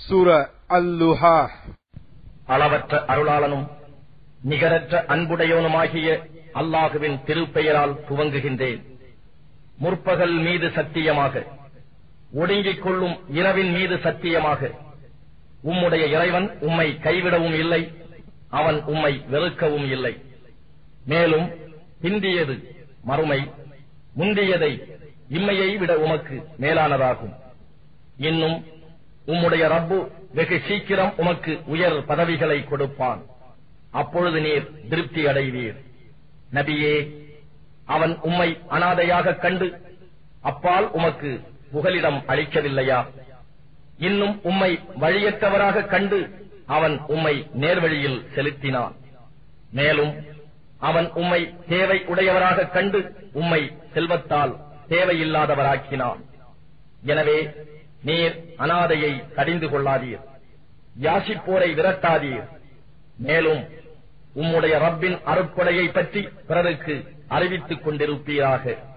சூர அல்லுஹா அளவற்ற அருளாளனும் நிகரற்ற அன்புடையவனுமாகிய அல்லாஹுவின் திருப்பெயரால் துவங்குகின்றேன் முற்பகல் மீது சத்தியமாக ஒடுங்கிக் கொள்ளும் இரவின் மீது சத்தியமாக உம்முடைய இறைவன் உம்மை கைவிடவும் இல்லை அவன் உம்மை வெறுக்கவும் இல்லை மேலும் பிந்தியது மறுமை முந்தியதை இம்மையை விட உமக்கு மேலானதாகும் இன்னும் உம்முடைய ரப்பு வெகு சீக்கிரம் உமக்கு உயர் பதவிகளை கொடுப்பான் அப்பொழுது நீர் திருப்தி அடைவீர் நபியே அவன் உம்மை அனாதையாக கண்டு அப்பால் உமக்கு புகலிடம் அளிக்கவில்லையா இன்னும் உம்மை வழியற்றவராக கண்டு அவன் உம்மை நேர்வழியில் செலுத்தினான் மேலும் அவன் உம்மை தேவை உடையவராக கண்டு உம்மை செல்வத்தால் தேவையில்லாதவராக்கினான் எனவே நீர் அனாதையை கடிந்து கொள்ளாதீர் யாசிப்போரை விரட்டாதீர் மேலும் உம்முடைய ரப்பின் அருட்கொடையை பற்றி பிறருக்கு அறிவித்துக் கொண்டிருப்பீராக